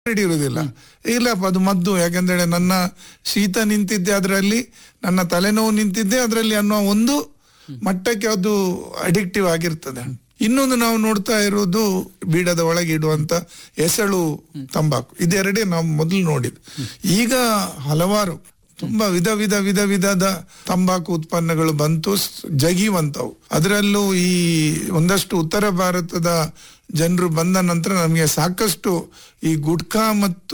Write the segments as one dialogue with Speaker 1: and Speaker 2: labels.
Speaker 1: ready ಇರುವುದಿಲ್ಲ ಇಲ್ಲಪ್ಪ ಅದು ಮದ್ದು ಯಾಕಂದ್ರೆ ನನ್ನ ಶೀತ ನಿಂತಿದ್ದೆ ಅದರಲ್ಲಿ ನನ್ನ ತಲೆನೋವು ನಿಂತಿದ್ದೆ ಅದರಲ್ಲಿ ಅನ್ನೋ ಒಂದು ಮಟ್ಟಕ್ಕೆ ಅದು ಅಡಿಕ್ಟಿವ್ ಆಗಿರ್ತದೆ ಇನ್ನೊಂದು ನಾವು ನೋಡ್ತಾ ಇರೋದು ಬೀಡದ ಒಳಗೆ ಇಡುವಂತ ಎಸಳು ತಂಬಾಕು ಇದೆರಡೇ ನಾವು ಮೊದಲು ನೋಡಿದ್ದು ಈಗ ಹಲವಾರು ತುಂಬಾ ವಿಧ ವಿಧ ವಿಧ ವಿಧದ ತಂಬಾಕು ಉತ್ಪನ್ನಗಳು ಬಂತು ಸ್- ಜಗಿಯುವಂತವು ಅದರಲ್ಲೂ ಈ ಒಂದಷ್ಟು ಉತ್ತರ ಭಾರತದ ಜನರು ಬಂದ ನಂತರ ನಮಗೆ ಸಾಕಷ್ಟು ಈ ಗುಟ್ಕಾ ಮತ್ತು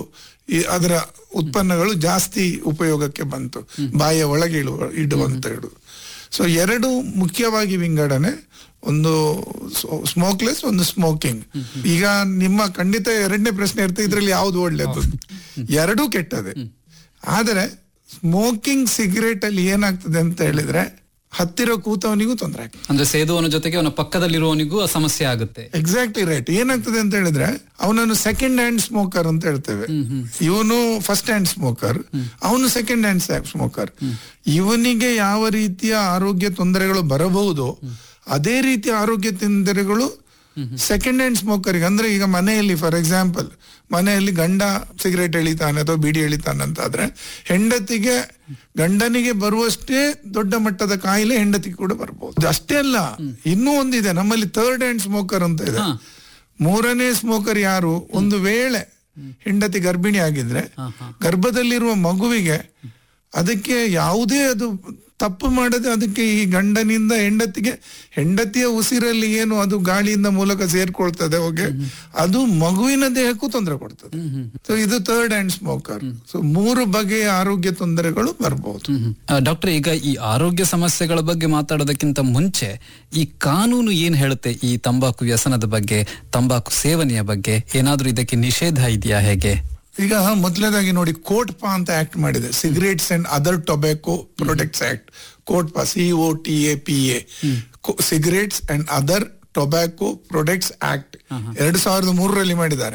Speaker 1: ಈ ಅದರ ಉತ್ಪನ್ನಗಳು ಜಾಸ್ತಿ ಉಪಯೋಗಕ್ಕೆ ಬಂತು ಬಾಯಿಯ ಒಳಗೆ ಇಳುವ ಇಡುವಂತ ಹೇಳುದು ಸೊ ಎರಡು ಮುಖ್ಯವಾಗಿ ವಿಂಗಡಣೆ ಒಂದು ಸ್ಮೋಕ್ಲೆಸ್ ಒಂದು ಸ್ಮೋಕಿಂಗ್ ಈಗ ನಿಮ್ಮ ಖಂಡಿತ ಎರಡನೇ ಪ್ರಶ್ನೆ ಇರ್ತದೆ ಇದರಲ್ಲಿ ಯಾವ್ದು ಒಳ್ಳೇದು ಎರಡೂ ಕೆಟ್ಟದೆ ಆದರೆ ಸ್ಮೋಕಿಂಗ್ ಸಿಗರೇಟ್ ಅಲ್ಲಿ ಏನಾಗ್ತದೆ ಅಂತ ಹೇಳಿದ್ರೆ ಹತ್ತಿರ ಕೂತವನಿಗೂ ತೊಂದರೆ ಆಗ್ತದೆ
Speaker 2: ಅಂದ್ರೆ ಸೇದುವನ ಜೊತೆಗೆ ಅವನ ಪಕ್ಕದಲ್ಲಿರುವವನಿಗೂ ಆ ಸಮಸ್ಯೆ ಆಗುತ್ತೆ
Speaker 1: ಎಕ್ಸಾಕ್ಟ್ಲಿ ರೈಟ್ ಏನಾಗ್ತದೆ ಅಂತ ಹೇಳಿದ್ರೆ ಅವನನ್ನು ಸೆಕೆಂಡ್ ಹ್ಯಾಂಡ್ ಸ್ಮೋಕರ್ ಅಂತ ಹೇಳ್ತೇವೆ ಇವನು ಫಸ್ಟ್ ಹ್ಯಾಂಡ್ ಸ್ಮೋಕರ್ ಅವನು ಸೆಕೆಂಡ್ ಹ್ಯಾಂಡ್ ಸ್ಮೋಕರ್ ಇವನಿಗೆ ಯಾವ ರೀತಿಯ ಆರೋಗ್ಯ ತೊಂದರೆಗಳು ಬರಬಹುದು ಅದೇ ರೀತಿಯ ಆರೋಗ್ಯ ತೊಂದರೆಗಳು ಸೆಕೆಂಡ್ ಹ್ಯಾಂಡ್ ಸ್ಮೋಕರ್ಗೆ ಅಂದ್ರೆ ಈಗ ಮನೆಯಲ್ಲಿ ಫಾರ್ ಎಕ್ಸಾಂಪಲ್ ಮನೆಯಲ್ಲಿ ಗಂಡ ಸಿಗರೇಟ್ ಎಳಿತಾನೆ ಅಥವಾ ಬೀಡಿ ಎಳಿತಾನೆ ಅಂತ ಆದ್ರೆ ಹೆಂಡತಿಗೆ ಗಂಡನಿಗೆ ಬರುವಷ್ಟೇ ದೊಡ್ಡ ಮಟ್ಟದ ಕಾಯಿಲೆ ಹೆಂಡತಿಗೆ ಕೂಡ ಬರ್ಬೋದು ಅಷ್ಟೇ ಅಲ್ಲ ಇನ್ನೂ ಒಂದಿದೆ ನಮ್ಮಲ್ಲಿ ಥರ್ಡ್ ಹ್ಯಾಂಡ್ ಸ್ಮೋಕರ್ ಅಂತ ಇದೆ ಮೂರನೇ ಸ್ಮೋಕರ್ ಯಾರು ಒಂದು ವೇಳೆ ಹೆಂಡತಿ ಗರ್ಭಿಣಿ ಆಗಿದ್ರೆ ಗರ್ಭದಲ್ಲಿರುವ ಮಗುವಿಗೆ ಅದಕ್ಕೆ ಯಾವುದೇ ಅದು ತಪ್ಪು ಮಾಡದೆ ಅದಕ್ಕೆ ಈ ಗಂಡನಿಂದ ಹೆಂಡತಿಗೆ ಹೆಂಡತಿಯ ಉಸಿರಲ್ಲಿ ಏನು ಅದು ಗಾಳಿಯಿಂದ ಮೂಲಕ ಸೇರ್ಕೊಳ್ತದೆ ಹೋಗಿ ಅದು ಮಗುವಿನ ದೇಹಕ್ಕೂ ತೊಂದರೆ ಕೊಡ್ತದೆ ಸೊ ಇದು ಥರ್ಡ್ ಹ್ಯಾಂಡ್ ಸ್ಮೋಕರ್ ಸೊ ಮೂರು ಬಗೆಯ ಆರೋಗ್ಯ ತೊಂದರೆಗಳು ಬರ್ಬೋದು
Speaker 2: ಡಾಕ್ಟರ್ ಈಗ ಈ ಆರೋಗ್ಯ ಸಮಸ್ಯೆಗಳ ಬಗ್ಗೆ ಮಾತಾಡೋದಕ್ಕಿಂತ ಮುಂಚೆ ಈ ಕಾನೂನು ಏನ್ ಹೇಳುತ್ತೆ ಈ ತಂಬಾಕು ವ್ಯಸನದ ಬಗ್ಗೆ ತಂಬಾಕು ಸೇವನೆಯ ಬಗ್ಗೆ ಏನಾದ್ರೂ ಇದಕ್ಕೆ ನಿಷೇಧ ಇದೆಯಾ ಹೇಗೆ
Speaker 1: ಈಗ ಮೊದಲನೇದಾಗಿ ನೋಡಿ ಕೋಟ್ಪಾ ಅಂತ ಆಕ್ಟ್ ಮಾಡಿದೆ cigarettes and other tobacco products act COTPA C O T A P A cigarettes and other tobacco products act ಎರಡು ಸಾವಿರದ ಮೂರರಲ್ಲಿ ಮಾಡಿದ್ದಾರೆ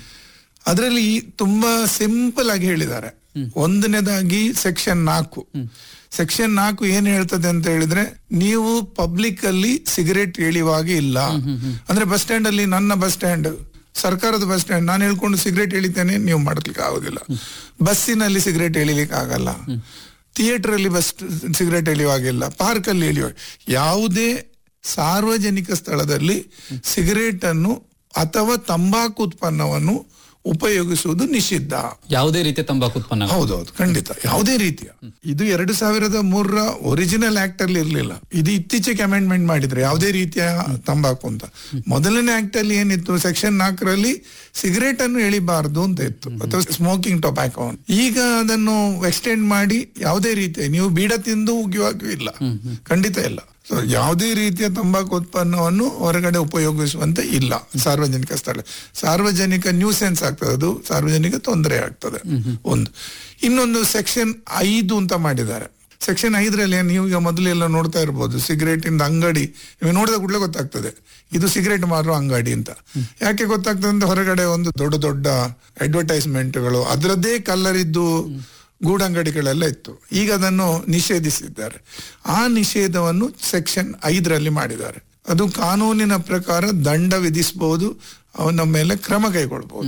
Speaker 1: ಅದರಲ್ಲಿ ತುಂಬಾ ಸಿಂಪಲ್ ಆಗಿ ಹೇಳಿದ್ದಾರೆ ಒಂದನೇದಾಗಿ ಸೆಕ್ಷನ್ ನಾಲ್ಕು ಸೆಕ್ಷನ್ ನಾಲ್ಕು ಏನ್ ಹೇಳ್ತದೆ ಅಂತ ಹೇಳಿದ್ರೆ ನೀವು ಪಬ್ಲಿಕ್ ಅಲ್ಲಿ ಸಿಗರೇಟ್ ಎಳೆಯುವಾಗ ಇಲ್ಲ ಅಂದ್ರೆ ಬಸ್ ಸ್ಟ್ಯಾಂಡ್ ಅಲ್ಲಿ ನನ್ನ ಬಸ್ ಸ್ಟ್ಯಾಂಡ್ ಸರ್ಕಾರದ ಬಸ್ ಸ್ಟ್ಯಾಂಡ್ ನಾನು ಹೇಳ್ಕೊಂಡು ಸಿಗರೇಟ್ ಎಳಿತೇನೆ ನೀವು ಮಾಡ್ಲಿಕ್ಕೆ ಆಗುದಿಲ್ಲ ಬಸ್ಸಿನಲ್ಲಿ ಸಿಗರೇಟ್ ಎಳಿಲಿಕ್ಕೆ ಆಗಲ್ಲ ಥಿಯೇಟರ್ ಅಲ್ಲಿ ಬಸ್ ಸಿಗರೇಟ್ ಎಳೆಯುವಾಗಿಲ್ಲ ಪಾರ್ಕ್ ಅಲ್ಲಿ ಎಳೆಯುವ ಯಾವುದೇ ಸಾರ್ವಜನಿಕ ಸ್ಥಳದಲ್ಲಿ ಸಿಗರೇಟ್ ಅನ್ನು ಅಥವಾ ತಂಬಾಕು ಉತ್ಪನ್ನವನ್ನು ಉಪಯೋಗಿಸುವುದು ನಿಷಿದ್ಧ
Speaker 2: ಯಾವುದೇ ರೀತಿಯ ತಂಬಾಕು ಉತ್ಪನ್ನ
Speaker 1: ಹೌದೌದು ಖಂಡಿತ ಯಾವುದೇ ರೀತಿಯ ಇದು ಎರಡು ಸಾವಿರದ ಮೂರರ ಒರಿಜಿನಲ್ ಆಕ್ಟ್ ಅಲ್ಲಿ ಇರ್ಲಿಲ್ಲ ಇದು ಇತ್ತೀಚೆಗೆ ಅಮೆಂಡ್ಮೆಂಟ್ ಮಾಡಿದ್ರೆ ಯಾವುದೇ ರೀತಿಯ ತಂಬಾಕು ಅಂತ ಮೊದಲನೇ ಆಕ್ಟ್ ಅಲ್ಲಿ ಏನಿತ್ತು ಸೆಕ್ಷನ್ ನಾಲ್ಕರಲ್ಲಿ ಸಿಗರೇಟ್ ಅನ್ನು ಎಳಿಬಾರ್ದು ಅಂತ ಇತ್ತು ಅಥವಾ ಸ್ಮೋಕಿಂಗ್ ಟೊಬ್ಯಾಕೋ ಈಗ ಅದನ್ನು ಎಕ್ಸ್ಟೆಂಡ್ ಮಾಡಿ ಯಾವುದೇ ರೀತಿಯ ನೀವು ಬೀಡ ತಿಂದು ಉಗಿಯುವಾಗೂ ಇಲ್ಲ ಖಂಡಿತ ಇಲ್ಲ ಸೊ ಯಾವುದೇ ರೀತಿಯ ತಂಬಾಕು ಉತ್ಪನ್ನವನ್ನು ಹೊರಗಡೆ ಉಪಯೋಗಿಸುವಂತೆ ಇಲ್ಲ ಸಾರ್ವಜನಿಕ ಸ್ಥಳ ಸಾರ್ವಜನಿಕ ನ್ಯೂಸೆನ್ಸ್ ಆಗ್ತದೆ ಅದು ಸಾರ್ವಜನಿಕ ತೊಂದರೆ ಆಗ್ತದೆ ಒಂದು ಇನ್ನೊಂದು ಸೆಕ್ಷನ್ ಐದು ಅಂತ ಮಾಡಿದ್ದಾರೆ ಸೆಕ್ಷನ್ ಐದರಲ್ಲಿ ನೀವು ಈಗ ಮೊದಲೆಲ್ಲ ನೋಡ್ತಾ ಇರ್ಬೋದು ಸಿಗರೇಟ್ ಇಂದ ಅಂಗಡಿ ನೀವು ನೋಡಿದ ಕೂಡಲೇ ಗೊತ್ತಾಗ್ತದೆ ಇದು ಸಿಗರೇಟ್ ಮಾರುವ ಅಂಗಡಿ ಅಂತ ಯಾಕೆ ಗೊತ್ತಾಗ್ತದೆ ಅಂದ್ರೆ ಹೊರಗಡೆ ಒಂದು ದೊಡ್ಡ ದೊಡ್ಡ ಅಡ್ವರ್ಟೈಸ್ಮೆಂಟ್ಗಳು ಅದರದ್ದೇ ಕಲರ್ ಇದ್ದು ಗೂಡಂಗಡಿಗಳೆಲ್ಲ ಇತ್ತು ಈಗ ಅದನ್ನು ನಿಷೇಧಿಸಿದ್ದಾರೆ ಆ ನಿಷೇಧವನ್ನು ಸೆಕ್ಷನ್ ಐದರಲ್ಲಿ ಮಾಡಿದ್ದಾರೆ ಅದು ಕಾನೂನಿನ ಪ್ರಕಾರ ದಂಡ ವಿಧಿಸಬಹುದು ಅವನ ಮೇಲೆ ಕ್ರಮ ಕೈಗೊಳ್ಬಹುದು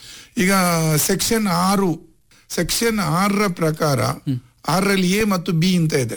Speaker 1: ಈಗ ಸೆಕ್ಷನ್ ಆರು ಸೆಕ್ಷನ್ ಆರರ ಪ್ರಕಾರ ಆರರಲ್ಲಿ ಎ ಮತ್ತು ಬಿ ಅಂತ ಇದೆ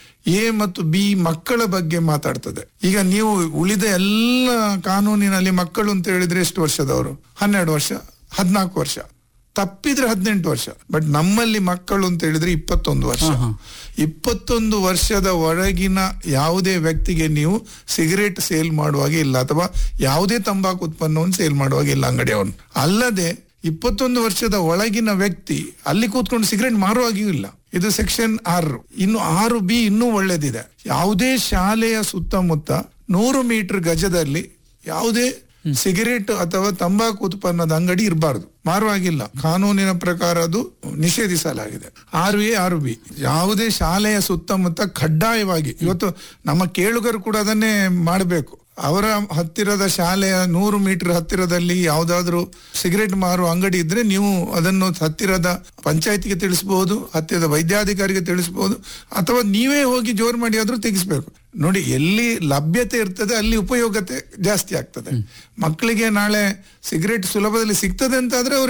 Speaker 1: ಎ ಮತ್ತು ಬಿ ಮಕ್ಕಳ ಬಗ್ಗೆ ಮಾತಾಡ್ತದೆ ಈಗ ನೀವು ಉಳಿದ ಎಲ್ಲ ಕಾನೂನಿನಲ್ಲಿ ಮಕ್ಕಳು ಅಂತ ಹೇಳಿದ್ರೆ ಎಷ್ಟು ವರ್ಷದವರು ಹನ್ನೆರಡು ವರ್ಷ ಹದಿನಾಲ್ಕು ವರ್ಷ ತಪ್ಪಿದ್ರೆ ಹದಿನೆಂಟು ವರ್ಷ ಬಟ್ ನಮ್ಮಲ್ಲಿ ಮಕ್ಕಳು ಅಂತ ಹೇಳಿದ್ರೆ ಇಪ್ಪತ್ತೊಂದು ವರ್ಷ ಇಪ್ಪತ್ತೊಂದು ವರ್ಷದ ಒಳಗಿನ ಯಾವುದೇ ವ್ಯಕ್ತಿಗೆ ನೀವು ಸಿಗರೇಟ್ ಸೇಲ್ ಮಾಡುವಾಗ ಇಲ್ಲ ಅಥವಾ ಯಾವುದೇ ತಂಬಾಕು ಉತ್ಪನ್ನವನ್ನು ಸೇಲ್ ಮಾಡುವಾಗ ಇಲ್ಲ ಅಂಗಡಿಯವನು ಅಲ್ಲದೆ ಇಪ್ಪತ್ತೊಂದು ವರ್ಷದ ಒಳಗಿನ ವ್ಯಕ್ತಿ ಅಲ್ಲಿ ಕೂತ್ಕೊಂಡು ಸಿಗರೇಟ್ ಮಾರುವಾಗಿಯೂ ಇಲ್ಲ ಇದು ಸೆಕ್ಷನ್ ಆರು ಇನ್ನು ಆರು ಬಿ ಇನ್ನೂ ಒಳ್ಳೇದಿದೆ ಯಾವುದೇ ಶಾಲೆಯ ಸುತ್ತಮುತ್ತ ನೂರು ಮೀಟರ್ ಗಜದಲ್ಲಿ ಯಾವುದೇ ಸಿಗರೇಟ್ ಅಥವಾ ತಂಬಾಕು ಉತ್ಪನ್ನದ ಅಂಗಡಿ ಇರಬಾರದು ಮಾರುವಾಗಿಲ್ಲ ಕಾನೂನಿನ ಪ್ರಕಾರ ಅದು ನಿಷೇಧಿಸಲಾಗಿದೆ ಆರು ಎ ಆರು ಬಿ ಯಾವುದೇ ಶಾಲೆಯ ಸುತ್ತಮುತ್ತ ಕಡ್ಡಾಯವಾಗಿ ಇವತ್ತು ನಮ್ಮ ಕೇಳುಗರು ಕೂಡ ಅದನ್ನೇ ಮಾಡಬೇಕು ಅವರ ಹತ್ತಿರದ ಶಾಲೆಯ ನೂರು ಮೀಟರ್ ಹತ್ತಿರದಲ್ಲಿ ಯಾವ್ದಾದ್ರು ಸಿಗರೆಟ್ ಮಾರುವ ಅಂಗಡಿ ಇದ್ರೆ ನೀವು ಅದನ್ನು ಹತ್ತಿರದ ಪಂಚಾಯತಿಗೆ ತಿಳಿಸಬಹುದು ಹತ್ತಿರದ ವೈದ್ಯಾಧಿಕಾರಿಗೆ ತಿಳಿಸಬಹುದು ಅಥವಾ ನೀವೇ ಹೋಗಿ ಜೋರ್ ಮಾಡಿ ಆದ್ರೂ ತೆಗಿಸ್ಬೇಕು ನೋಡಿ ಎಲ್ಲಿ ಲಭ್ಯತೆ ಇರ್ತದೆ ಅಲ್ಲಿ ಉಪಯೋಗತೆ ಜಾಸ್ತಿ ಆಗ್ತದೆ ಮಕ್ಕಳಿಗೆ ನಾಳೆ ಸಿಗರೆಟ್ ಸುಲಭದಲ್ಲಿ ಸಿಗ್ತದೆ ಅಂತ ಆದ್ರೆ ಅವ್ರು